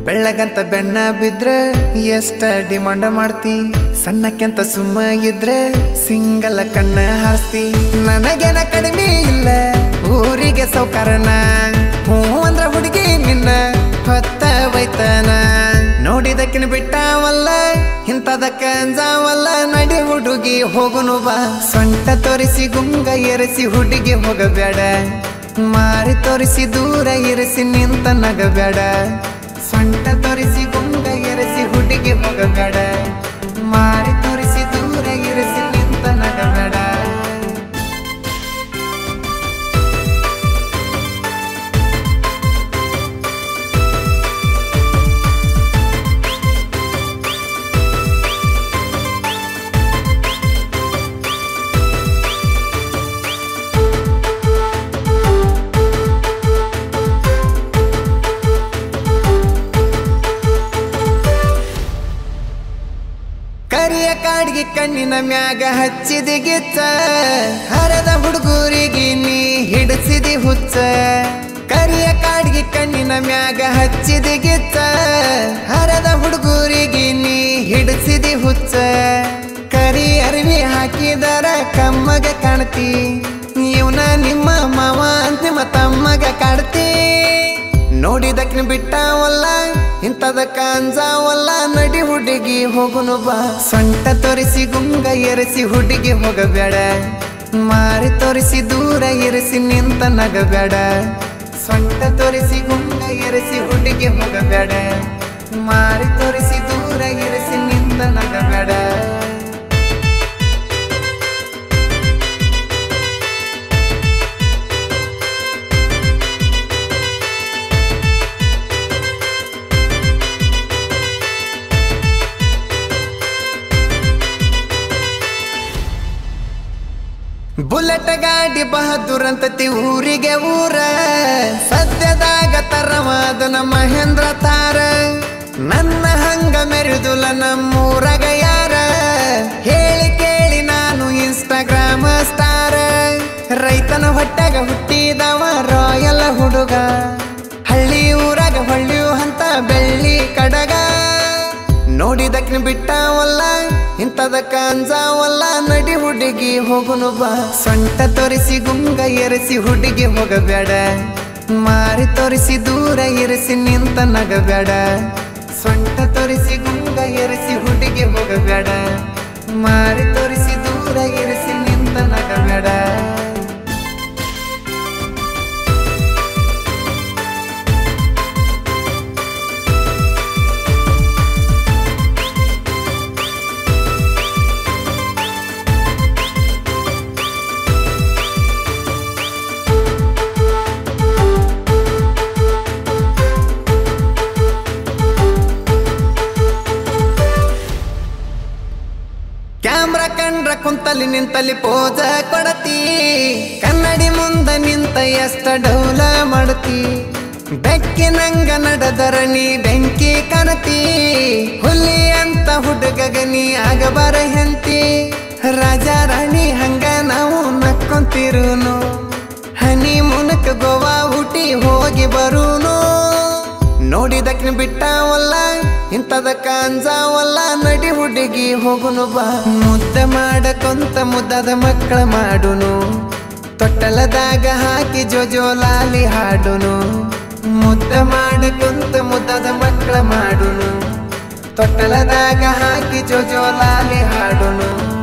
ಬೆಳ್ಳಗಂತ ಬೆಣ್ಣ ಬಿದ್ರೆ ಎಷ್ಟ ಡಿಮಾಂಡ್ ಮಾಡ್ತಿ ಸಣ್ಣಕ್ಕೆಂತ ಸುಮ್ಮ ಇದ್ರೆ ಸಿಂಗಲ ಕಣ್ಣ ಹಾಸ್ತಿ ನನಗೇನ ಕಡಿಮೆ ಇಲ್ಲ ಊರಿಗೆ ಸೌಕರನ ಹ್ಞೂ ಅಂದ್ರ ಹುಡುಗಿ ನಿನ್ನ ಹೊತ್ತ ಬೈತನ ನೋಡಿದಕ್ಕಿನ ಬಿಟ್ಟಾವಲ್ಲ ಇಂಥದಕ್ಕ ಅಂಜಾವಲ್ಲ ನಡಿ ಹುಡುಗಿ ಹೋಗುನು ಬಾ ಸೊಂಟ ತೋರಿಸಿ ಗುಂಗ ಎರೆಸಿ ಹುಡುಗಿ ಹೋಗಬೇಡ ಮಾರಿ ತೋರಿಸಿ ದೂರ ಇರಿಸಿ ನಿಂತ ನಗಬೇಡ ಸೊಂಟ ತೋರಿಸಿ ಗುಂಗ ಎರೆಸಿ ಹುಡುಗಿ ಹೋಗಬೇಡ ಮಾರಿ ತೋರಿಸಿ ದೂರ ಇರಿಸಿ ನಿಂತ ನಗಬೇಡ ಕರಿಯ ಕಾಡ್ಗಿ ಕಣ್ಣಿನ ಮ್ಯಾಗ ಹಚ್ಚಿದಿ ಗಿಚ್ಚ ಹರದ ಹುಡುಗರಿಗೆ ನೀ ಹಿಡಿಸಿದಿ ಹುಚ್ಚ ಕರಿಯ ಕಾಡ್ಗಿ ಕಣ್ಣಿನ ಮ್ಯಾಗ ಹಚ್ಚಿದಿ ಗಿಚ್ಚ ಹರದ ಹುಡುಗರಿಗೆ ನೀ ಹಿಡಿಸಿದಿ ಹುಚ್ಚ ಕರಿ ಅರಿವಿ ಹಾಕಿದರ ಕಮ್ಮಗ ಕಾಣ್ತಿ ಇವನ ನಿಮ್ಮ ಮಾವ ಅಂತ ನಿಮ್ಮ ತಮ್ಮಗ ಕಾಡ್ತಿ ನೋಡಿದಕ್ನ ಬಿಟ್ಟಾವಲ್ಲ ಇಂಥದಕ್ಕ ಅಂಜಾವಲ್ಲ ನಡಿ ಹುಡುಗಿ ಹೋಗುನು ಬಾ ಸೊಂಟ ತೋರಿಸಿ ಗುಂಗ ಎರೆಸಿ ಹುಡುಗಿ ಹೋಗಬೇಡ ಮಾರಿ ತೋರಿಸಿ ದೂರ ಇರಿಸಿ ನಿಂತ ನಗಬೇಡ ಸೊಂಟ ತೋರಿಸಿ ಗುಂಗ ಎರೆಸಿ ಹುಡುಗಿ ಹೋಗಬೇಡ ಮಾರಿ ತೋರಿಸಿ ದೂರ ಇರಿಸಿ ನಿಂತ ನಗಬೇಡ ಬುಲೆಟ್ ಗಾಡಿ ಬಹದ್ದೂರ್ ಅಂತತಿ ಊರಿಗೆ ಊರ ಸದ್ಯದಾಗ ತರವಾದನ ಮಹೇಂದ್ರ ತಾರ ನನ್ನ ಹಂಗ ಮೆರೆದುಲ ನಮ್ಮೂರಗ ಯಾರ ಹೇಳಿ ಕೇಳಿ ನಾನು ಇನ್ಸ್ಟಾಗ್ರಾಮ್ ಸ್ಟಾರ್ ರೈತನ ಹೊಟ್ಟಾಗ ಹುಟ್ಟಿದವ ರಾಯಲ್ ಹುಡುಗ ಹಳ್ಳಿ ಊರಾಗ ಹೊಳ್ಳಿಯು ಅಂತ ಬೆಳ್ಳಿ ಕಡಗ ನೋಡಿದಕ್ನ ಬಿಟ್ಟಾವಲ್ಲ ಇಂಥದಕ್ಕ ಅಂಜಾವಲ್ಲ ನಡಿ ಹುಡುಗಿ ಹೋಗುನು ಬಾ ಸೊಂಟ ತೋರಿಸಿ ಗುಂಗ ಎರೆಸಿ ಹುಡುಗಿ ಹೋಗಬೇಡ ಮಾರಿ ತೋರಿಸಿ ದೂರ ಇರಿಸಿ ನಿಂತ ನಗಬೇಡ ಸೊಂಟ ತೋರಿಸಿ ಗುಂಗ ಎರೆಸಿ ಹುಡುಗಿ ಹೋಗಬೇಡ ಮಾರಿ ತೋರಿಸಿ ದೂರ ಇರಿಸಿ ನಿಂತ ನಗಬೇಡ ಕ್ಯಾಮ್ರಾ ಕಂಡ್ರ ಕುಂತಲಿ ನಿಂತಲಿ ಪೋಜ ಕೊಡತಿ ಕನ್ನಡಿ ಮುಂದ ನಿಂತ ಎಷ್ಟ ಡೌಲ ಮಾಡತಿ ಬೆಕ್ಕಿನಂಗ ನಡೆದರ ನೀ ಬೆಂಕಿ ಕನತಿ ಹುಲಿ ಅಂತ ಹುಡುಗಗ ನೀ ಆಗಬಾರ ಹೆಂತಿ ರಾಜ ರಾಣಿ ಹಂಗ ನಾವು ನಕ್ಕೊಂತಿರುನು ಹನಿ ಮುನಕ ಗೋವಾ ಊಟಿ ಹೋಗಿ ಬರುನು ನೋಡಿದಕ್ನ ಬಿಟ್ಟಾವಲ್ಲ ಇಂಥದಕ್ಕ ಅಂಜಾವಲ್ಲ ನಡಿ ಹುಡುಗಿ ಹೋಗುನು ಬಾ ಮುದ್ದ ಮಾಡಕೊಂತ ಮುದ್ದದ ಮಕ್ಕಳ ಮಾಡುನು ತೊಟ್ಟಲದಾಗ ಹಾಕಿ ಜೋಜೋ ಲಾಲಿ ಹಾಡುನು ಮುದ್ದ ಮಾಡಕೊಂತ ಮುದ್ದದ ಮಕ್ಕಳ ಮಾಡುನು ತೊಟ್ಟಲದಾಗ ಹಾಕಿ ಜೋಜೋ ಲಾಲಿ ಹಾಡುನು